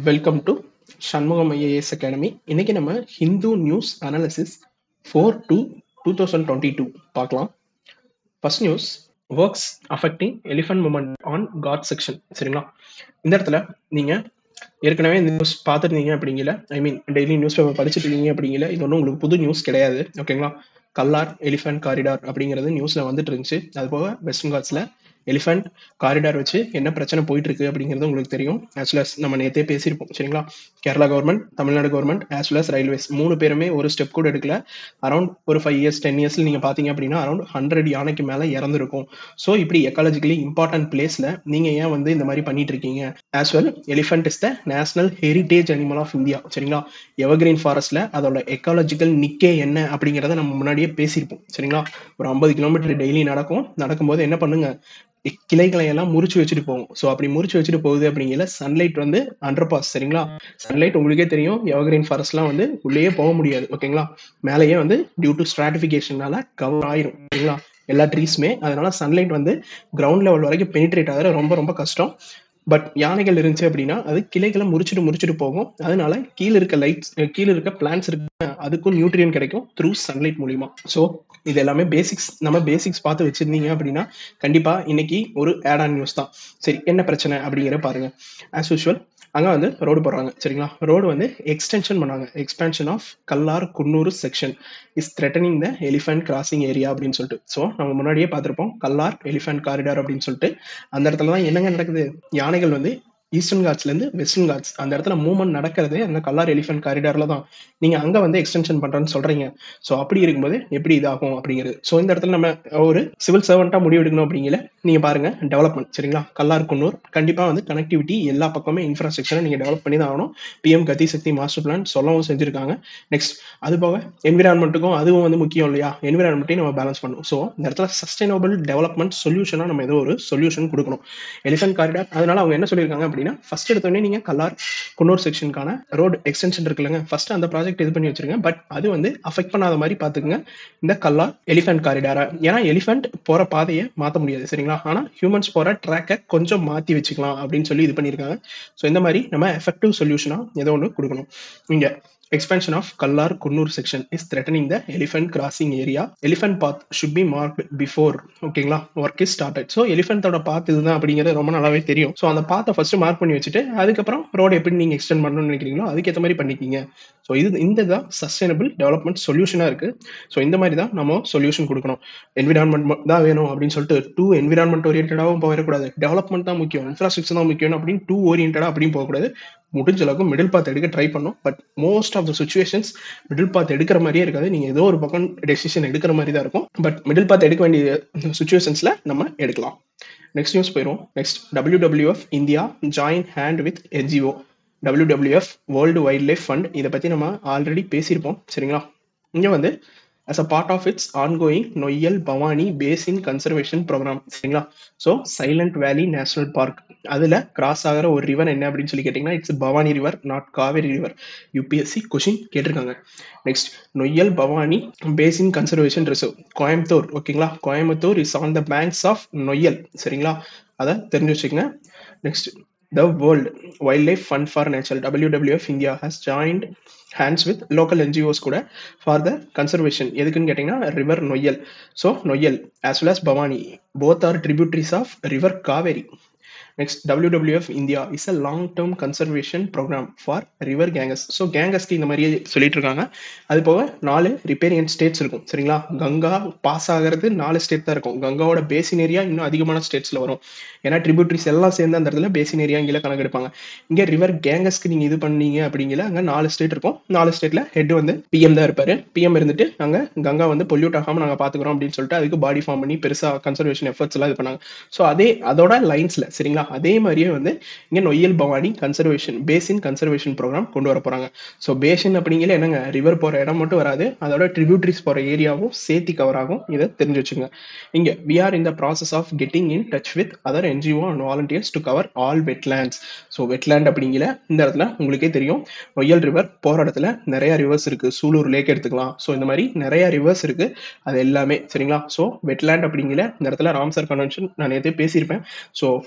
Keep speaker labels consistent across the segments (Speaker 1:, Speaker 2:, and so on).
Speaker 1: Welcome to Shanmugam IAS academy இன்னைக்கு நம்ம Hindu news analysis four two two thousand twenty two பார்க்கலாம் first news works affecting elephant movement on ghat section சரிங்களா இந்த இடத்துல நீங்க ஏற்கனவே இந்த நியூஸ் பார்த்துருந்தீங்க அப்படிங்கல I mean daily newspaper படிச்சுட்டு இருக்கீங்க அப்படிங்கல இது ஒன்றும் உங்களுக்கு புது நியூஸ் கிடையாது ஓகேங்களா கல்லார் எலிஃபண்ட் காரிடார் அப்படிங்கிறது நியூஸ்ல வந்துட்டு இருந்துச்சு அது போக வெஸ்டர்ன் காட்ஸ்ல எலிஃபண்ட் காரிடார் வச்சு என்ன பிரச்சனை போயிட்டு இருக்கு அப்படிங்கிறது உங்களுக்கு தெரியும் ஆஸ் வெல் நம்ம நேத்தே பேசியிருப்போம் சரிங்களா Kerala government Tamil Nadu government as well as railways மூணு பேருமே ஒரு ஸ்டெப் கூட எடுக்கல அரௌண்ட் ஒரு ஃபைவ் இயர்ஸ் டென் இயர்ஸ்ல நீங்க பாத்தீங்க அப்படின்னா அரௌண்ட் ஹண்ட்ரட் யானைக்கு மேல இறந்துருக்கும் ஸோ இப்படி எக்காலஜிக்கலி இம்பார்ட்டன்ட் பிளேஸ்ல நீங்க ஏன் வந்து இந்த மாதிரி பண்ணிட்டு இருக்கீங்க as well elephant is the national heritage animal of India சரிங்களா எவர்கிரீன் ஃபாரஸ்ட்ல அதோட எக்காலஜிக்கல் நிக்கே என்ன அப்படிங்கிறத நம்ம முன்னாடியே பேசியிருப்போம் சரிங்களா ஒரு ஐம்பது கிலோமீட்டர் டெய்லி நடக்கும் நடக்கும்போது என்ன பண்ணுங்க கிளைகளை எல்லாம் முறிச்சு வச்சுட்டு போகும் ஸோ அப்படி முறிச்சு வச்சுட்டு போகுது அப்படிங்கிற சன்லைட் வந்து அண்டர் பாஸ் சரிங்களா சன்லைட் உங்களுக்கே தெரியும் எவர்கிரீன் ஃபாரஸ்ட்லாம் வந்து உள்ளேயே போக முடியாது ஓகேங்களா மேலேயே வந்து டியூ டு ஸ்ட்ராட்டிஃபிகேஷனால கவர் ஆயிரும் சரிங்களா எல்லா ட்ரீஸுமே அதனால சன்லைட் வந்து கிரவுண்ட் லெவல் வரைக்கும் பெனிட்ரேட் ஆகிற ரொம்ப ரொம்ப கஷ்டம் பட் யானைகள் இருந்துச்சு அப்படின்னா அது கிளைகளை முறிச்சிட்டு முறிச்சிட்டு போகும் அதனால கீழே இருக்க லைட்ஸ் கீழே இருக்க பிளான்ஸ் இருக்கு அதுக்கும் நியூட்ரியன் கிடைக்கும் த்ரூ சன்லைட் மூலியமா ஸோ இது எல்லாமே பேசிக்ஸ் நம்ம பேசிக்ஸ் பார்த்து வச்சிருந்தீங்க அப்படின்னா கண்டிப்பா இன்னைக்கு ஒரு ஆட் ஆன் நியூஸ் தான் சரி என்ன பிரச்சனை அப்படிங்கிற பாருங்க ஆஸ் யூஷுவல் அங்கே வந்து ரோடு போடுறாங்க சரிங்களா ரோடு வந்து எக்ஸ்டென்ஷன் பண்ணாங்க expansion of Kallar Coonoor section is threatening the elephant crossing area அப்படின்னு சொல்லிட்டு ஸோ நம்ம முன்னாடியே பார்த்துருப்போம் கல்லார் எலிஃபென்ட் காரிடார் அப்படின்னு சொல்லிட்டு அந்த இடத்துல தான் என்னங்க நடக்குது யானைகள் வந்து ஈஸ்டர்ன் காட்ஸ்லேருந்து வெஸ்டர்ன் காட்ஸ் அந்த இடத்துல மூவ்மெண்ட் நடக்கிறதே அந்த கல்லார் எலிஃபென்ட் காரிடார்ல தான் நீங்க அங்க வந்து எக்ஸ்டென்ஷன் பண்றேன்னு சொல்றீங்க ஸோ அப்படி இருக்கும்போது எப்படி இதாகும் அப்படிங்கிறது ஸோ இந்த இடத்துல நம்ம ஒரு சிவில் சர்வெண்டா முடிவு எடுக்கணும் அப்படிங்கிற நீங்க பாருங்க டெவலப்மெண்ட் சரிங்களா கல்லார் குன்னூர் கண்டிப்பா வந்து கனெக்டிவிட்டி எல்லா பக்கமே இன்ஃப்ராஸ்ட்ரக்சரை நீங்க டெவலப் பண்ணி தான் ஆகணும் பிஎம் கதி சக்தி மாஸ்டர் பிளான் சொல்லவும் செஞ்சிருக்காங்க நெக்ஸ்ட் அது போக என்விரான்மெண்ட்டுக்கும் அதுவும் வந்து முக்கியம் இல்லையா என்விரான்மெண்ட்டையும் நம்ம பேலன்ஸ் பண்ணணும் ஸோ இந்த இடத்துல சஸ்டைனபிள் டெவலப்மெண்ட் சொல்யூஷனா நம்ம ஏதோ ஒரு சொல்யூஷன் கொடுக்கணும் எலிஃபென்ட் காரிடார் அதனால அவங்க என்ன சொல்லியிருக்காங்க அப்படின்னா ஃபர்ஸ்ட் எடுத்தோடனே நீங்க கல்லார் குன்னூர் செக்ஷனுக்கான ரோடு எக்ஸ்டென்ஷன் இருக்குல்லங்க ஃபர்ஸ்ட் அந்த ப்ராஜெக்ட் இது பண்ணி வச்சிருங்க பட் அது வந்து அஃபெக்ட் பண்ணாத மாதிரி பாத்துக்கங்க இந்த கல்லார் எலிஃபென்ட் காரிடாரா ஏன்னா எலிஃபென்ட் போற பாதையை மாத்த முடியாது சரிங்களா ஆனா ஹியூமன்ஸ் போற ட்ராக்கை கொஞ்சம் மாத்தி வச்சுக்கலாம் அப்படின்னு சொல்லி இது பண்ணியிருக்காங்க ஸோ இந்த மாதிரி நம்ம எஃபெக்டிவ் சொல்யூஷனா ஏதோ ஒன்று கொடுக்கணும் இங்க expansion of Kallar Kunnur section is threatening the elephant crossing area. Elephant path should be marked before ஓகேங்களா ஒர்க் இஸ் ஸ்டார்டட் ஸோ எலிஃபென்ட்டோட பாத் இதுதான் அப்படிங்கிறது ரொம்ப நல்லாவே தெரியும் ஸோ அந்த பாத்தை ஃபர்ஸ்ட் மார்க் பண்ணி வச்சுட்டு அதுக்கப்புறம் ரோடு எப்படி நீங்க எக்ஸ்டெண்ட் பண்ணணும்னு நினைக்கிறீங்களோ அதுக்கேற்ற மாதிரி பண்ணிக்கிங்க ஸோ இது இந்த தான் சஸ்டைனபிள் டெவலப்மெண்ட் சொல்யூஷனாக இருக்கு ஸோ இந்த மாதிரி தான் நம்ம சொல்யூஷன் கொடுக்கணும் என்விரான்மெண்ட் தான் வேணும் அப்படின்னு சொல்லிட்டு டூ என்விரான்மெண்ட் ஓரியன்டாகவும் போயிடக்கூடாது டெவலப்மெண்ட் தான் முக்கியம் இன்ஃப்ராஸ்ட்ரக்சர் தான் முக்கியம் அப்படின்னு டூ ஓரியன்டாக அப்படின்னு போகக்கூடாது முடிஞ்ச அளவுக்கு மிடில் பாத் எடுக்க ட்ரை பண்ணும் but most of the situations middle path எடுக்கிற மாதிரியே இருக்காது நீங்க ஏதோ ஒரு பக்கம் டெசிஷன் எடுக்கிற மாதிரி தான் இருக்கும் பட் மிடில் பாத் எடுக்க வேண்டிய சுச்சுவேஷன்ஸ்ல நம்ம எடுக்கலாம் நெக்ஸ்ட் நியூஸ் போயிடும் next WWF India join hand with NGO WWF world wildlife fund இதை பத்தி நம்ம ஆல்ரெடி பேசியிருப்போம் சரிங்களா இங்க வந்து as a part of its ongoing Noyyal Bhavani basin conservation program சரிங்களா ஸோ சைலண்ட் வேலி நேஷனல் பார்க் அதில் கிராஸ் ஆகிற ஒரு ரிவர் என்ன அப்படின்னு சொல்லி கேட்டிங்கன்னா it's Bhavani river not Kaveri river UPSC question கேட்டிருக்காங்க next Noyyal Bhavani basin conservation reserve Coimbatore ஓகேங்களா Coimbatore is on the banks of Noyyal சரிங்களா அதை தெரிஞ்சு வச்சுக்கோங்க next the World Wildlife Fund for Nature WWF India has joined hands with local NGOs கூட for the conservation எதுக்குன்னு கேட்டிங்கன்னா river Noyyal so Noyyal as well as Bhavani both are tributaries of river Kaveri next WWF India is a long term conservation program for river Ganges so கேங்கஸ்க்கு இந்த மாதிரியே சொல்லிட்டு இருக்காங்க அது போக நாலு ரிப்பேரியன் ஸ்டேட்ஸ் இருக்கும் சரிங்களா கங்கா பாஸ் ஆகிறது நாலு ஸ்டேட் தான் இருக்கும் கங்காவோட பேசின் ஏரியா இன்னும் அதிகமான ஸ்டேட்ஸ்ல வரும் ஏன்னா ட்ரிபியூட்ரிஸ் எல்லாம் சேர்ந்து அந்த இடத்துல பேசின் ஏரியா இங்கே கணக்கு எடுப்பாங்க இங்கே ரிவர் கேங்கஸ்க்கு நீங்க இது பண்ணீங்க அப்படிங்கிற அங்கே நாலு ஸ்டேட் இருக்கும் நாலு ஸ்டேட்ல ஹெட் வந்து பிஎம் தான் இருப்பாரு பிஎம் இருந்துட்டு அங்கே கங்கா வந்து பொல்யூட் ஆகாம நாங்கள் பாத்துக்கிறோம் அப்படின்னு சொல்லிட்டு அதுக்கு பாடி ஃபார்ம் பண்ணி பெருசா கன்சர்வேஷன் எஃபர்ட்ஸ் எல்லாம் இது பண்ணாங்க ஸோ அதே அதோட லைன்ஸ்ல சரிங்களா அதே மாதிரியே வந்து இங்க Noyyal Bhavani conservation basin conservation program கொண்டு வர போறாங்க ஸோ பேசின் அப்படிங்கிற என்னங்க ரிவர் போற இடம் மட்டும் வராது அதோட ட்ரிபியூட்ரிஸ் போற ஏரியாவும் சேர்த்தி கவர் ஆகும் இதை தெரிஞ்சு வச்சுங்க இங்க we are in the process of getting in touch with other NGO and volunteers to cover all wetlands so wetland அப்படிங்கிற இந்த இடத்துல உங்களுக்கே தெரியும் நொய்யல் ரிவர் போற இடத்துல நிறைய ரிவர்ஸ் இருக்கு சூலூர் லேக் எடுத்துக்கலாம் ஸோ இந்த மாதிரி நிறைய ரிவர்ஸ் இருக்கு அது எல்லாமே சரிங்களா ஸோ வெட்லேண்ட் அப்படிங்கிற இந்த இடத்துல ராம்சர் கன்வென்ஷன் நான் நேற்றே பேசியிருப்பேன் ஸோ ஃபர்ஸ்ட்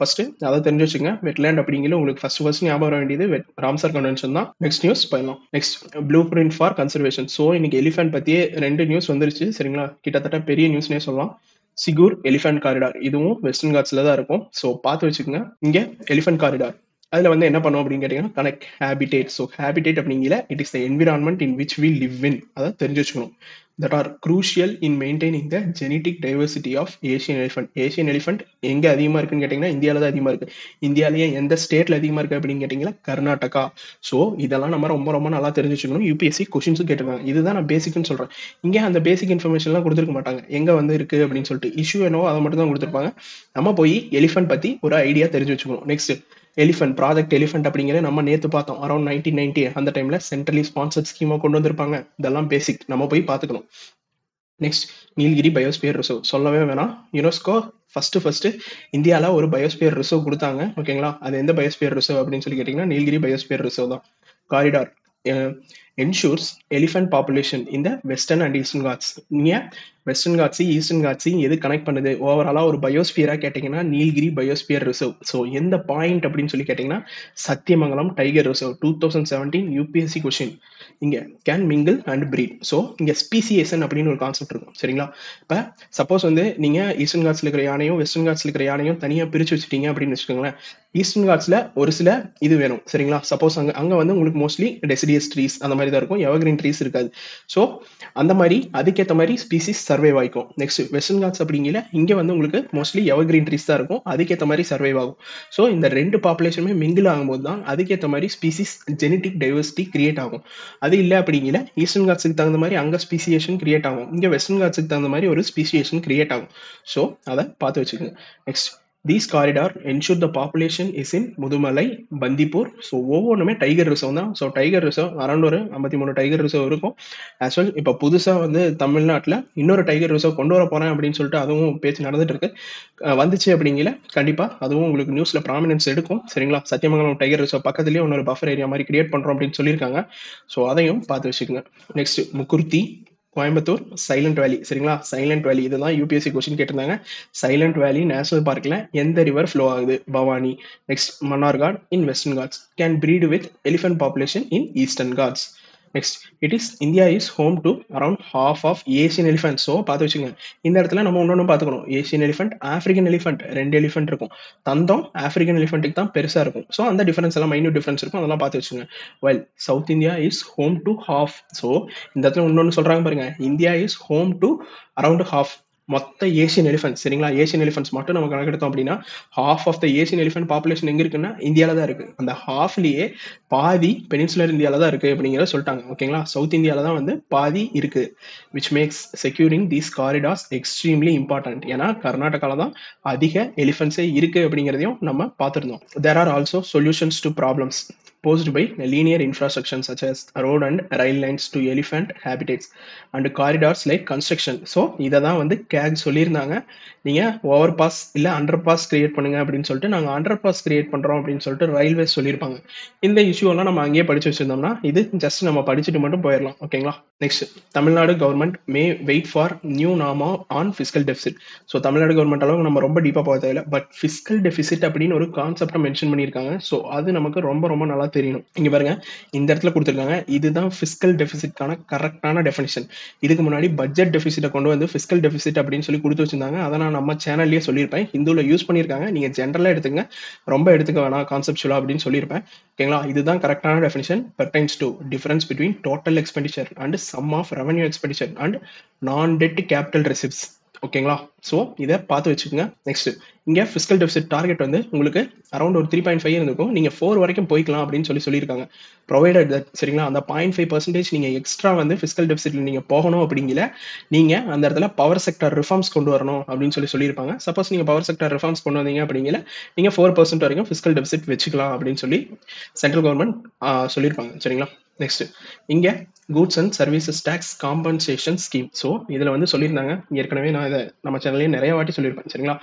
Speaker 1: அதை தெரிஞ்சு வச்சுங்க வெட்லேண்ட் அப்படிங்கிறது உங்களுக்கு ஃபர்ஸ்ட் ஃபர்ஸ்ட் ஞாபகம் வர வேண்டியது வெட் ராம்சர் கன்வென்ஷன் தான் நெக்ஸ்ட் நியூஸ் போயிடலாம் next blueprint for conservation so இன்னைக்கு எலிஃபென்ட் பற்றியே ரெண்டு நியூஸ் வந்துருச்சு சரிங்களா கிட்டத்தட்ட பெரிய நியூஸ்னே சொல்லலாம் சிகூர் எலிஃபென்ட் காரிடார் இதுவும் வெஸ்டர்ன் காட்ஸில் தான் இருக்கும் ஸோ பார்த்து வச்சுக்கோங்க இங்கே எலிஃபென்ட் காரிடார் அதில் வந்து என்ன பண்ணும் அப்படின்னு கேட்டிங்கன்னா கனெக்ட் ஹேபிடேட் ஸோ ஹேபிடேட் அப்படிங்கிற it is the environment in which we live in அதை தெரிஞ்சு வச்சுக்கணும் that are crucial in maintaining the genetic diversity of Asian elephant Asian elephant எங்கே அதிகமாக இருக்குன்னு கேட்டிங்கன்னா இந்தியாவில் தான் அதிகமாக இருக்குது இந்தியாவிலேயே எந்த ஸ்டேட்டில் அதிகமாக இருக்குது அப்படின்னு கேட்டிங்கன்னா கர்நாடகா ஸோ இதெல்லாம் நம்ம ரொம்ப ரொம்ப நல்லா தெரிஞ்சு வச்சுக்கணும் யூபிஎஸ்சி கொஷின்ஸும் கேட்டிருக்காங்க இதுதான் நான் பேசிக்னு சொல்கிறேன் இங்கே அந்த பேசிக் இன்ஃபர்மேஷன்லாம் கொடுத்துருக்க மாட்டாங்க எங்கே வந்து இருக்குது அப்படின்னு சொல்லிட்டு இஷ்யூ என்னவோ அதை மட்டும் தான் கொடுத்துருப்பாங்க நம்ம போய் எலிஃபென்ட் பற்றி ஒரு ஐடியா தெரிஞ்சு வச்சுக்கணும் நெக்ஸ்ட் எலிஃபென்ட் ப்ராஜெக்ட் எலிஃபென்ட் அப்படிங்கிறத நம்ம நேற்று பார்த்தோம் அரௌண்ட் நைன்டீன் நைன்டி அந்த டைம்ல சென்ட்ரலி ஸ்பான்சர்ட் ஸ்கீமாக கொண்டு வந்திருப்பாங்க இதெல்லாம் பேசிக் நம்ம போய் பார்த்துக்கணும் நெக்ஸ்ட் நீலகிரி பயோஸ்பியர் ரிசர்வ் சொல்லவே வேணாம் யுனெஸ்கோ ஃபர்ஸ்ட் ஃபர்ஸ்ட் இந்தியாவில் ஒரு பயோஸ்பியர் ரிசர்வ் கொடுத்தாங்க ஓகேங்களா அது எந்த பயோஸ்பியர் ரிசர்வ் அப்படின்னு சொல்லி கேட்டிங்கன்னா நீலகிரி பயோஸ்பியர் ரிசர்வ் தான் காரிடார் என்ஷூர்ஸ் எலிஃபென்ட் பாப்புலேஷன் இந்த வெஸ்டர்ன் அண்ட் ஈஸ்டர்ன் காட்ஸ் நீங்கள் வெஸ்டர்ன் காட்ஸி ஈஸ்டர்ன் காட்ஸி எது கனெக்ட் பண்ணுது ஓவராலாக ஒரு பயோஸ்பியராக கேட்டிங்கன்னா நீல்கிரி பயோஸ்பியர் ரிசர்வ் ஸோ எந்த பாயிண்ட் அப்படின்னு சொல்லி கேட்டிங்கன்னா Sathyamangalam tiger reserve two thousand seventeen UPSC question இங்கே can mingle and breed so இங்கே ஸ்பீசியேஷன் அப்படின்னு ஒரு கான்செப்ட் இருக்கும் சரிங்களா இப்போ சப்போஸ் வந்து நீங்கள் ஈஸ்டர்ன் காட்ஸில் இருக்கிற யானையும் வெஸ்டர்ன் காட்ஸில் இருக்கிற யானையும் தனியாக பிரித்து வச்சுட்டீங்க அப்படின்னு வச்சுக்கோங்களேன் ஈஸ்டர்ன் காட்ஸில் ஒரு சில இது வேணும் சரிங்களா சப்போஸ் அங்கே அங்கே வந்து உங்களுக்கு மோஸ்ட்லி டெசிடியஸ் ட்ரீஸ் அந்த மாதிரி தான் இருக்கும் எவர்கிரீன் ட்ரீஸ் இருக்காது ஸோ அந்த மாதிரி அதுக்கேற்ற மாதிரி ஸ்பீசிஸ் சர்வைவ் ஆகிக்கும் நெக்ஸ்ட் வெஸ்டர்ன் காட்ஸ் அப்படிங்கிற இங்கே வந்து உங்களுக்கு மோஸ்ட்லி எவர்கிரீன் ட்ரீஸ் தான் இருக்கும் அதுக்கேற்ற மாதிரி சர்வைவ் ஆகும் ஸோ இந்த ரெண்டு பாப்புலேஷனுமே மிங்கிள் ஆகும்போது தான் அதுக்கேற்ற மாதிரி ஸ்பீசிஸ் ஜெனட்டிக் டைவர்சிட்டி கிரியேட் ஆகும் அது இல்லை அப்படிங்கிற ஈஸ்டர்ன் காட்ஸுக்கு தகுந்த மாதிரி அங்கே ஸ்பீசியேஷன் கிரியேட் ஆகும் இங்கே வெஸ்டர்ன் காட்ஸுக்கு தகுந்த மாதிரி ஒரு ஸ்பீசியேஷன் கிரியேட் ஆகும் ஸோ அதை பார்த்து வச்சுக்கோங்க next these corridor ensure the population is in Mudumalai Bandipur so ஒவ்வொன்றுமே டைகர் ரிசர்வ் தான் ஸோ டைகர் ரிசர்வ் அரௌண்ட் ஒரு ஐம்பத்தி மூணு டைகர் ரிசர்வ் இருக்கும் ஆஸ் வெல் இப்போ புதுசாக வந்து தமிழ்நாட்டில் இன்னொரு டைகர் ரிசர்வ் கொண்டு வர போகிறேன் அப்படின்னு சொல்லிட்டு அதுவும் பேச்சு நடந்துட்டு இருக்கு வந்துச்சு அப்படிங்கிற கண்டிப்பாக அதுவும் உங்களுக்கு நியூஸில் ப்ராமினன்ஸ் எடுக்கும் சரிங்களா சத்தியமங்கலம் டைகர் ரிசர்வ் பக்கத்துலேயே இன்னொரு பஃபர் ஏரியா மாதிரி கிரியேட் பண்ணுறோம் அப்படின்னு சொல்லியிருக்காங்க ஸோ அதையும் பார்த்து வச்சுக்கோங்க நெக்ஸ்ட் முக்குர்த்தி கோயம்புத்தூர் சைலண்ட் வேலி சரிங்களா சைலண்ட் வேலி இதுதான் யூபிஎஸ்சி கொஸ்டின் கேட்டிருந்தாங்க சைலண்ட் வேலி நேஷனல் பார்க்கில் எந்த ரிவர் ஃப்ளோ ஆகுது Bhavani next Mannarkkad in western ghats can breed with elephant population in eastern ghats next it is India is home to around half of Asian elephant so பார்த்து வச்சுங்க இந்த இடத்துல நம்ம ஒன்று பார்த்துக்கணும் ஏசியன் எலிஃபென்ட் ஆஃப்ரிக்கன் எலிஃபென்ட் ரெண்டு elephant இருக்கும் தந்தம் ஆஃப்ரிக்கன் எலிஃபென்ட்டுக்கு தான் பெருசாக இருக்கும் ஸோ அந்த டிஃபரன்ஸ் எல்லாம் மைன்யூட் டிஃபரன்ஸ் இருக்கும் அதெல்லாம் பார்த்து வச்சுங்க well south India is home to half so இந்த இடத்துல இன்னொன்று சொல்கிறாங்க பாருங்க India is home to around half மொத்த ஏசியன் எலிஃபென்ட் சரிங்களா ஏசியன் எலிஃபென்ட்ஸ் மட்டும் நம்ம கணக்கெடுத்தோம் அப்படின்னா half of the Asian elephant population எங்க இருக்குன்னா இந்தியாவில தான் இருக்கு அந்த ஹாஃப்லயே பாதி பெனின்சுலர் இந்தியாவில தான் இருக்கு அப்படிங்கிறத சொல்லிட்டாங்க ஓகேங்களா சவுத் இந்தியாவில தான் வந்து பாதி இருக்கு which makes securing these corridors extremely important ஏன்னா கர்நாடகால தான் அதிக எலிஃபென்ட்ஸே இருக்கு அப்படிங்கிறதையும் நம்ம பார்த்துருந்தோம் there are also solutions to problems posed by linear infrastructure such as road and rail lines to elephant habitats and corridors like construction so இதை தான் வந்து கேக் சொல்லியிருந்தாங்க நீங்கள் ஓவர் பாஸ் இல்லை அண்டர் பாஸ் கிரியேட் பண்ணுங்க அப்படின்னு சொல்லிட்டு நாங்கள் அண்டர் பாஸ் கிரியேட் பண்ணுறோம் அப்படின்னு சொல்லிட்டு ரயில்வேஸ் சொல்லியிருப்பாங்க இந்த இஷ்யூலாம் நம்ம அங்கேயே படிச்சு வச்சிருந்தோம்னா இது ஜஸ்ட் நம்ம படிச்சுட்டு மட்டும் போயிடலாம் ஓகேங்களா next Tamil Nadu government may wait for new நாமா on fiscal deficit so Tamil Nadu government அளவுக்கு நம்ம ரொம்ப டீப்பாக போக தேவையில்ல பட் ஃபிஸ்கல் டெபிசிட் அப்படின்னு ஒரு கான்செப்டை மென்ஷன் பண்ணியிருக்காங்க ஸோ அது நமக்கு ரொம்ப ரொம்ப நல்லா தெரியணும் இங்க பாருங்க இந்த இடத்துல கொடுத்துருக்காங்க இதுதான் ஃபிஸ்கல் டெபிசிட்கான கரெக்டான டெஃபினிஷன் இதுக்கு முன்னாடி பட்ஜெட் டெபிசிட்டை கொண்டு வந்து ஃபிஸ்கல் டெபிசிட் அப்படின்னு சொல்லி கொடுத்து வச்சிருந்தாங்க அதை நான் நம்ம சேனல்லேயே சொல்லியிருப்பேன் ஹிந்துவில் யூஸ் பண்ணியிருக்காங்க நீங்க ஜென்ரலாக எடுத்துங்க ரொம்ப எடுத்துக்க வேணாம் கான்செப்டுவலா அப்படின்னு சொல்லியிருப்பேன் ஓகேங்களா இதுதான் கரெக்டான definition pertains to difference between total expenditure and sum of revenue expenditure and non debt capital receipts ஓகேங்களா ஸோ இதை பார்த்து வச்சுக்கோங்க நெக்ஸ்ட் இங்கே ஃபிஸ்கல் டெபிசிட் டார்கெட் வந்து உங்களுக்கு அரௌண்ட் ஒரு த்ரீ பாயிண்ட் ஃபைவ் இருந்திருக்கும் நீங்கள் ஃபோர் வரைக்கும் போய்க்கலாம் அப்படின்னு சொல்லி சொல்லியிருக்காங்க ப்ரொவைடட் தட் சரிங்களா அந்த பாயிண்ட் ஃபைவ் பர்சன்டேஜ் நீங்கள் எக்ஸ்ட்ரா வந்து ஃபிஸ்கல் டெபிசிட்ல நீங்கள் போகணும் அப்படிங்கிற நீங்கள் அந்த இடத்துல பவர் செக்டர் ரிஃபார்ம்ஸ் கொண்டு வரணும் அப்படின்னு சொல்லி சொல்லியிருப்பாங்க சப்போஸ் நீங்கள் பவர் செக்டர் ரிஃபார்ம்ஸ் கொண்டு வந்தீங்க அப்படிங்கிற நீங்கள் ஃபோர் பர்சன்ட் வரைக்கும் ஃபிஸ்கல் டெபிசிட் வச்சுக்கலாம் அப்படின்னு சொல்லி சென்ட்ரல் கவர்மெண்ட் சொல்லியிருப்பாங்க சரிங்களா நெக்ஸ்ட் இங்கே goods and services tax compensation scheme so இதில் வந்து சொல்லியிருந்தாங்க ஏற்கனவே நான் இதை நம்ம சேனல்லேயே நிறைய வாட்டி சொல்லியிருப்பேன் சரிங்களா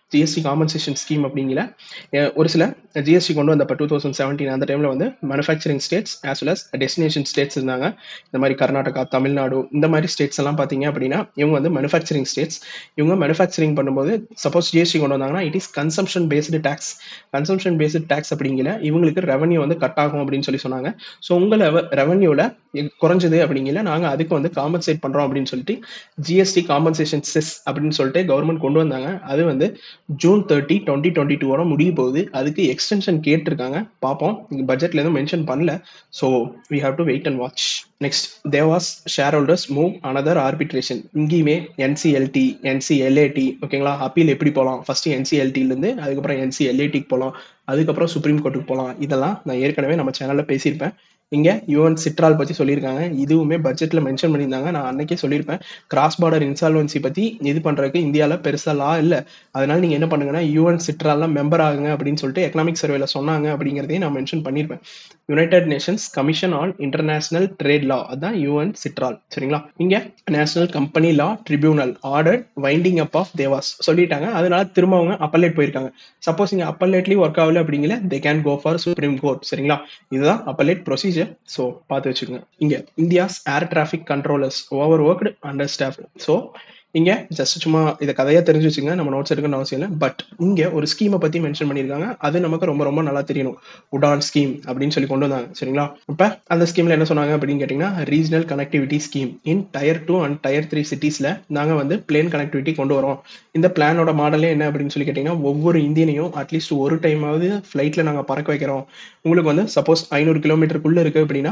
Speaker 1: ஜிஎஸ்டி காம்பன்சேஷன் ஸ்கீம் அப்படிங்கிற அஹ், ஒரு சில ஜிஎஸ்டி கொண்டு வந்தப்போ டூ தௌசண்ட் செவன்டீன் அந்த டைமில் வந்து manufacturing states as well as destination states இருந்தாங்க இந்த மாதிரி கர்நாடகா தமிழ்நாடு இந்த மாதிரி ஸ்டேட்ஸ் எல்லாம் பார்த்தீங்க அப்படின்னா இவங்க வந்து மேனுஃபேக்சரிங் ஸ்டேட்ஸ் இவங்க மேனுஃபேக்சரிங் பண்ணும்போது சப்போஸ் ஜிஎஸ்டி கொண்டு வந்தாங்கன்னா it is consumption based tax consumption based tax அப்படிங்கிற இவங்களுக்கு ரெவன்யூ வந்து கட் ஆகும் அப்படின்னு சொல்லி சொன்னாங்க ஸோ உங்கள் ரெவன்யூவில் குறைஞ்சது அப்படிங்கிற நாங்கள் அதுக்கு வந்து காம்பன்சேட் பண்ணுறோம் அப்படின்னு சொல்லிட்டு ஜிஎஸ்டி காம்பன்சேஷன் செஸ் அப்படின்னு சொல்லிட்டு கவர்மெண்ட் கொண்டு வந்தாங்க அது வந்து ஜூன் தேர்ட்டி டுவெண்ட்டி டுவெண்ட்டி டூவோட முடிய போகுது அதுக்கு எக்ஸ்டென்ஷன் கேட்டிருக்காங்க பார்ப்போம் பட்ஜெட்ல எதுவும் மென்ஷன் பண்ணல so we have to wait and watch next Devas shareholders move another arbitration இங்கேயுமே என்சிஎல்டி என்சிஎல்ஏடி ஓகேங்களா அப்பீல் எப்படி போகலாம் ஃபர்ஸ்ட் என்சிஎல்டிலேருந்து அதுக்கப்புறம் என்சிஎல்ஏடிக்கு போகலாம் அதுக்கப்புறம் சுப்ரீம் கோர்ட்டுக்கு போகலாம் இதெல்லாம் நான் ஏற்கனவே நம்ம சேனலில் பேசியிருப்பேன் இங்க யுஎன் சிட்ரால் பத்தி சொல்லியிருக்காங்க இதுவுமே பட்ஜெட்ல மென்ஷன் பண்ணியிருந்தாங்க நான் அன்னைக்கே சொல்லியிருப்பேன் கிராஸ் பார்டர் இன்சால்வன்சி பத்தி இது பண்றதுக்கு இந்தியால பெருசா லா இல்ல அதனால நீங்க என்ன பண்ணுங்கன்னா யுஎன் சிட்ரால்ல மெம்பர் ஆகுங்க அப்படின்னு சொல்லிட்டு எக்கனாமிக் சர்வேல சொன்னாங்க அப்படிங்கிறதையும் நான் மென்ஷன் பண்ணியிருப்பேன் United Nations commission on international trade law அதான் யுஎன் சிட்ரால் சரிங்களா இங்க national company law tribunal order winding up of Devas சொல்லிட்டாங்க அதனால திரும்ப அவங்க அப்பல்லேட் போயிருக்காங்க சப்போஸ் இங்க அப்பல்லேட்லயும் ஒர்க் ஆகல அப்படிங்கல they can go for supreme court சரிங்களா இதுதான் அப்பல்லேட் ப்ரொசீஜர் ஸோ பார்த்து வச்சுக்கோங்க இங்க India's air traffic controllers overworked under staff so இங்க ஜஸ்ட் சும்மா இதை கதையா தெரிஞ்சு வச்சுங்க நம்ம நோட்ஸ் எடுக்கணும்னு அவசியம் இல்லை பட் இங்க ஒரு ஸ்கீமை பத்தி மென்ஷன் பண்ணியிருக்காங்க அது நமக்கு ரொம்ப ரொம்ப நல்லா தெரியணும் உடான் ஸ்கீம் அப்படின்னு சொல்லி கொண்டு வந்தாங்க சரிங்களா இப்ப அந்த ஸ்கீம்ல என்ன சொன்னாங்க அப்படின்னு கேட்டீங்கன்னா regional connectivity scheme in tier two and tier three சிட்டிஸ்ல நாங்க வந்து பிளேன் கனெக்டிவிட்டி கொண்டு வரோம் இந்த பிளானோட மாடலே என்ன அப்படின்னு சொல்லி கேட்டீங்கன்னா ஒவ்வொரு இந்தியனையும் அட்லீஸ்ட் ஒரு டைமாவது ஃபிளைட்ல நாங்க பறக்க வைக்கிறோம் உங்களுக்கு வந்து சப்போஸ் ஐநூறு கிலோமீட்டருக்குள்ள இருக்கு அப்படின்னா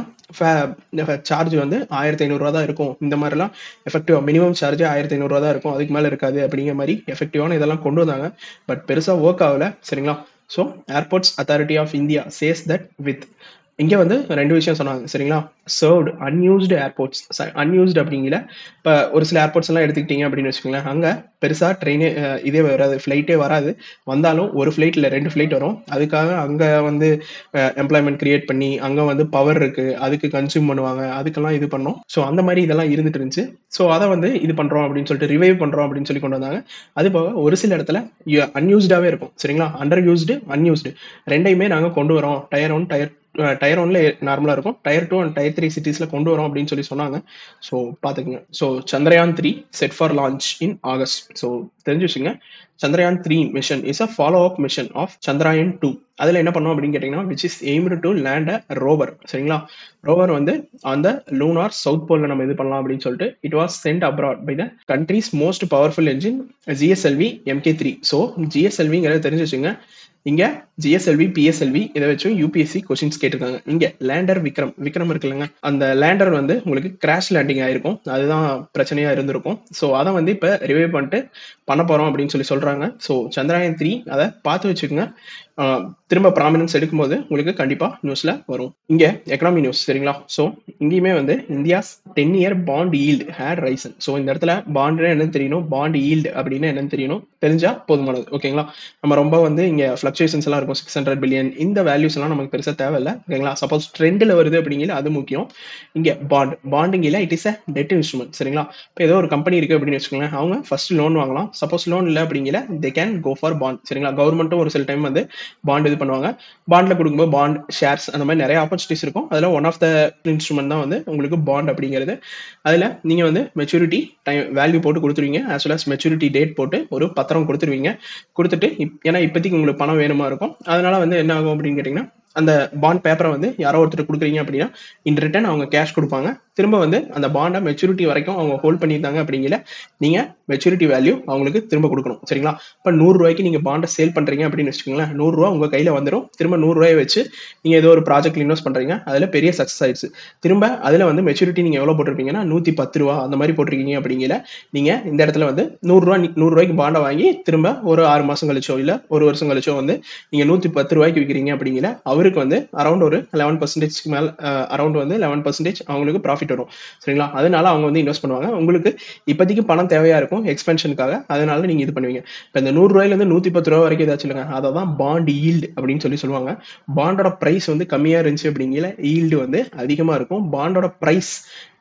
Speaker 1: சார்ஜ் வந்து ஆயிரத்தி ஐநூறுரூவா தான் இருக்கும் இந்த மாதிரிலாம் எஃபெக்டிவா மினிமம் சார்ஜ் ஆயிரத்தி ஐநூறுரூவா தான் இருக்கும் அதுக்கு மேல இருக்காது அப்படிங்கிற மாதிரி எஃபெக்டிவான இதெல்லாம் கொண்டு வந்தாங்க பட் பெருசா ஒர்க் ஆகல சரிங்களா so airports authority of India says that with இங்க வந்து ரெண்டு விஷயம் சொன்னாங்க சரிங்களா சர்வ்டு அன்யூஸ்டு ஏர்போர்ட்ஸ் அன்யூஸ்டு அப்படிங்கிற இப்போ ஒரு சில ஏர்போர்ட்ஸ் எல்லாம் எடுத்துக்கிட்டீங்க அப்படின்னு வச்சுக்கோங்களேன் அங்க பெருசா ட்ரெயினே இதே வராது ஃப்ளைட்டே வராது வந்தாலும் ஒரு ஃப்ளைட் இல்லை ரெண்டு ஃப்ளைட் வரும் அதுக்காக அங்க வந்து எம்ப்ளாய்மெண்ட் கிரியேட் பண்ணி அங்க வந்து பவர் இருக்கு அதுக்கு கன்சியூம் பண்ணுவாங்க அதுக்கெல்லாம் இது பண்ணோம் ஸோ அந்த மாதிரி இதெல்லாம் இருந்துட்டு இருந்துச்சு ஸோ அதை வந்து இது பண்றோம் அப்படின்னு சொல்லிட்டு ரிவைவ் பண்றோம் அப்படின்னு சொல்லி கொண்டு வந்தாங்க அது போக ஒரு சில இடத்துல அன்யூஸ்டாவே இருக்கும் சரிங்களா அண்டர் யூஸ்டு அன்யூஸ்டு ரெண்டையுமே நாங்க கொண்டு வரோம் டயர் ஒன் டயர் டயர் ஒன்ல நார்மலா இருக்கும் tier two and tier three சிட்டிஸ்ல கொண்டு வரோம் அப்படின்னு சொல்லி சொன்னாங்க ஸோ பாத்துக்கோங்க so Chandrayaan three set for launch in August so தெரிஞ்சு வச்சுங்க Chandrayaan three mission is a follow up mission of Chandrayaan two அதில் என்ன பண்ணோம் அப்படின்னு கேட்டிங்கன்னா which is aimed to land a rover சரிங்களா ரோவர் வந்து அந்த லூனார் சவுத் போலில் நம்ம இது பண்ணலாம் அப்படின்னு சொல்லிட்டு it was sent abroad by the country's most powerful engine GSLV MK three so ஜிஎஸ்எல்விங்கிறத தெரிஞ்சு வச்சுங்க இங்க ஜிஎஸ்எல்வி பிஎஸ்எல்வி இதை வச்சும் யூபிஎஸ்சி கொஸ்டின்ஸ் கேட்டிருக்காங்க இங்க லேண்டர் விக்ரம் விக்ரம் இருக்குல்லங்க அந்த லேண்டர் வந்து உங்களுக்கு கிராஷ் லேண்டிங் ஆயிருக்கும் அதுதான் பிரச்சனையா இருந்திருக்கும் ஸோ அதை வந்து இப்ப ரிவைவ் பண்ணிட்டு பண்ண போறோம் அப்படின்னு சொல்லி சொல்றாங்க ஸோ சந்திராயன் த்ரீ அதை பார்த்து வச்சுக்கோங்க திரும்ப ப்ராமினன்ஸ் எடுக்கும்போது உங்களுக்கு கண்டிப்பா நியூஸ்ல வரும் இங்க எக்கனாமி நியூஸ் சரிங்களா ஸோ இங்கேயுமே வந்து India's ten year bond yield had risen so இந்த இடத்துல பாண்டு என்னன்னு தெரியணும் பாண்ட் ஈல்டு அப்படின்னு என்னன்னு தெரியணும் தெரிஞ்சா போதுமானது ஓகேங்களா நம்ம ரொம்ப வந்து இங்க ஃபிளக்சுவேஷன்ஸ் எல்லாம் இருக்கும் சிக்ஸ் ஹண்ட்ரட் பில்லியன் இந்த வேல்யூஸ் எல்லாம் நமக்கு பெருசா தேவையில்லை ஓகேங்களா சப்போஸ் ட்ரெண்டில் வருது அப்படிங்கிற அது முக்கியம் இங்க பாண்ட் பாண்டுங்கில it is a debt instrument சரிங்களா இப்போ ஏதோ ஒரு கம்பெனி இருக்கு அப்படின்னு வச்சுக்கோங்களேன் அவங்க ஃபர்ஸ்ட் லோன் வாங்கலாம் சப்போஸ் லோன் இல்லை அப்படிங்கிற they can go for bond சரிங்களா கவர்மெண்ட்டும் ஒரு சில டைம் வந்து பாண்ட் இது பண்ணுவாங்க பாண்ட்ல கொடுக்கும்போது பாண்ட் ஷேர்ஸ் அந்த மாதிரி நிறைய ஆப்பர்ச்சுனிட்டிஸ் இருக்கும் அதில் ஒன் ஆஃப் த இன்ஸ்ட்ருமெண்ட் தான் வந்து உங்களுக்கு பாண்ட் அப்படிங்கிறது அதில் நீங்க வந்து மெச்சூரிட்டி டைம் வேல்யூ போட்டு கொடுத்துருவீங்க as well as maturity date போட்டு ஒரு பத்திரம் கொடுத்துருவீங்க கொடுத்துட்டு ஏன்னா இப்போதைக்கு உங்களுக்கு பணம் வேணுமா இருக்கும் அதனால வந்து என்ன ஆகும் அப்படின்னு கேட்டிங்கன்னா அந்த பாண்ட் பேப்பரை வந்து யாரோ ஒருத்தர் கொடுக்குறீங்க அப்படின்னா இன் ரிட்டர்ன் அவங்க கேஷ் கொடுப்பாங்க திரும்ப வந்து அந்த பாண்டை மெச்சூரிட்டி வரைக்கும் அவங்க ஹோல்ட் பண்ணியிருந்தாங்க அப்படிங்கிற நீங்க மெச்சூரிட்டி வேல்யூ அவங்களுக்கு திரும்ப கொடுக்கணும் சரிங்களா இப்போ நூறு ரூபாய்க்கு நீங்க பாண்டை சேல் பண்றீங்க அப்படின்னு வச்சுக்கோங்களேன் நூறு ரூபா உங்க கையில வந்துடும் திரும்ப நூறு ரூபாய் வச்சு நீங்க ஏதோ ஒரு ப்ராஜெக்ட்ல இன்வெஸ்ட் பண்றீங்க அதுல பெரிய சக்சஸ் ஆயிடுச்சு திரும்ப அதுல வந்து மெச்சூரிட்டி நீங்க எவ்வளவு போட்டிருப்பீங்கன்னா நூத்தி பத்து ரூபா அந்த மாதிரி போட்டிருக்கீங்க அப்படிங்கிற நீங்க இந்த இடத்துல வந்து நூறு ரூபா நூறு ரூபாய்க்கு பாண்டை வாங்கி திரும்ப ஒரு ஆறு மாசம் கழிச்சோ இல்ல ஒரு வருஷம் கழிச்சோ வந்து நீங்க நூத்தி பத்து ரூபாய்க்கு விற்கிறீங்க அப்படிங்கிற அவருக்கு வந்து அரௌண்ட் ஒரு லெவன் பர்சன்டேஜ்க்கு மேல அரௌண்ட் வந்து லெவன் பர்சன்டேஜ் அவங்களுக்கு ப்ராஃபிட் வரும் சரிங்களா அதனால அவங்க வந்து இன்வெஸ்ட் பண்ணுவாங்க உங்களுக்கு இப்போதைக்கு பணம் தேவையா இருக்கும் எக்ஸ்பென்ஷனுக்காக அதனால நீங்க இது பண்ணுவீங்க இப்போ இந்த நூறு ரூபாயில இருந்து நூத்தி பத்து ரூபா வரைக்கும் ஏதாச்சும் இல்லைங்க அதை தான் பாண்ட் ஈல்டு அப்படின்னு சொல்லி சொல்லுவாங்க பாண்டோட பிரைஸ் வந்து கம்மியா இருந்துச்சு அப்படிங்கிற ஈல்டு வந்து அதிகமா இருக்கும் பாண்டோட பிரைஸ்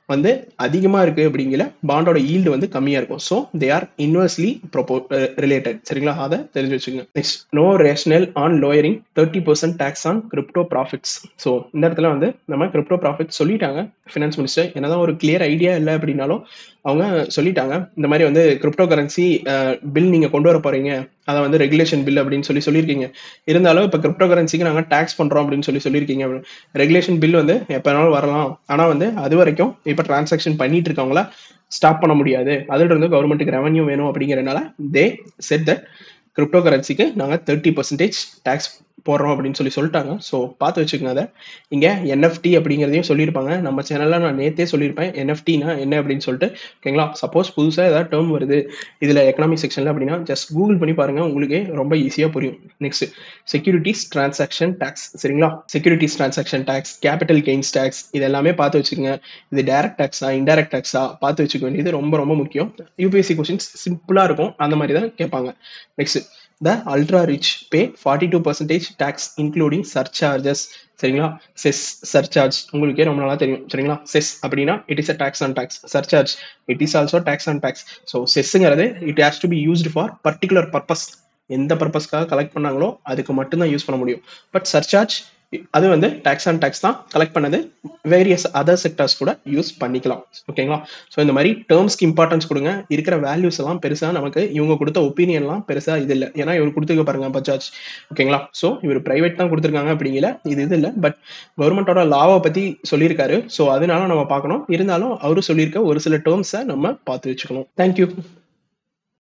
Speaker 1: வந்து அதிகமா இருக்கு அப்படிங்கிற பாண்டோட ஈல்டு வந்து கம்மியா இருக்கும் so they are inversely propo related சரிங்களா அதை தெரிஞ்சு வச்சுக்கோங்க next no rational on lowering thirty percent tax on crypto profits so இந்த இடத்துல வந்து நம்ம கிரிப்டோ ப்ராஃபிட் சொல்லிட்டாங்க ஃபினான்ஸ் மினிஸ்டர் என்னதான் ஒரு கிளியர் ஐடியா இல்லை அப்படின்னாலும் அவங்க சொல்லிட்டாங்க இந்த மாதிரி வந்து கிரிப்டோ கரன்சி பில் நீங்க கொண்டு வர போறீங்க அதை வந்து ரெகுலேஷன் பில் அப்படின்னு சொல்லி சொல்லியிருக்கீங்க இருந்தாலும் இப்போ கிரிப்டோ கரன்சிக்கு நாங்கள் டேக்ஸ் பண்றோம் அப்படின்னு சொல்லி சொல்லியிருக்கீங்க ரெகுலேஷன் பில் வந்து எப்போ வேணாலும் வரலாம் ஆனால் வந்து அது வரைக்கும் இப்போ டிரான்சாக்ஷன் பண்ணிட்டு இருக்கவங்கள ஸ்டாப் பண்ண முடியாது அதில் இருந்து கவர்மெண்ட்டுக்கு ரெவன்யூ வேணும் அப்படிங்கிறனால தே செட் தட் கிரிப்டோ கரன்சிக்கு நாங்கள் தேர்ட்டி பர்சன்டேஜ் டேக்ஸ் போடுறோம் அப்படின்னு சொல்லி சொல்லிட்டாங்க ஸோ பார்த்து வச்சுக்கோங்க அதை இங்கே என்எஃப்டி அப்படிங்கிறதையும் சொல்லியிருப்பாங்க நம்ம சேனலில் நான் நேற்றே சொல்லியிருப்பேன் என்எஃப்டினா என்ன அப்படின்னு சொல்லிட்டு ஓகேங்களா சப்போஸ் புதுசாக ஏதாவது டேர்ம் வருது இதில் எக்கனாமிக் செக்ஷனில் அப்படின்னா ஜஸ்ட் கூகுள் பண்ணி பாருங்கள் உங்களுக்கே ரொம்ப ஈஸியாக புரியும் நெக்ஸ்ட் செக்யூரிட்டிஸ் டிரான்சாக்ஷன் டேக்ஸ் சரிங்களா securities transaction tax capital gains tax இது எல்லாமே பார்த்து வச்சுக்கோங்க இது டைரக்ட் டேக்ஸா இன்டைரக்ட் டேக்ஸா பார்த்து வச்சுக்க வேண்டியது ரொம்ப ரொம்ப முக்கியம் யூபிஎஸ்சி கொஸ்டின்ஸ் சிம்பிளாக இருக்கும் அந்த மாதிரி தான் கேட்பாங்க next the ultra rich pay forty two percentage tax including surcharges சரிங்களா செஸ் சர்சார்ஜ் உங்களுக்கே ரொம்ப நாளாக தெரியும் சரிங்களா செஸ் அப்படின்னா it is a tax on tax surcharge it is also tax on tax so செஸ்ஸுங்கிறது it has to be used for particular purpose எந்த பர்பஸ்க்காக கலெக்ட் பண்ணாங்களோ அதுக்கு மட்டும்தான் யூஸ் பண்ண முடியும் பட் சர்சார்ஜ் அது வந்து டேக்ஸ் ஆன் டேக்ஸ் தான் கலெக்ட் பண்ணது வேரியஸ் அதர் செக்டர்ஸ் கூட யூஸ் பண்ணிக்கலாம் ஓகேங்களா ஸோ இந்த மாதிரி டேர்ம்ஸ்க்கு இம்பார்ட்டன்ஸ் கொடுங்க இருக்கிற வேல்யூஸ் எல்லாம் பெருசாக நமக்கு இவங்க கொடுத்த ஒப்பீனியன்லாம் பெருசாக இது இல்லை ஏன்னா இவர் கொடுத்துக்க பாருங்க பஜாஜ் ஓகேங்களா ஸோ இவர் பிரைவேட் தான் கொடுத்துருக்காங்க அப்படிங்கிற இது இது இல்லை பட் கவர்மெண்டோட லாவை பற்றி சொல்லியிருக்காரு ஸோ அதனால நம்ம பார்க்கணும் இருந்தாலும் அவரு சொல்லியிருக்க ஒரு சில டேர்ம்ஸை நம்ம பார்த்து வச்சுக்கணும் தேங்க்யூ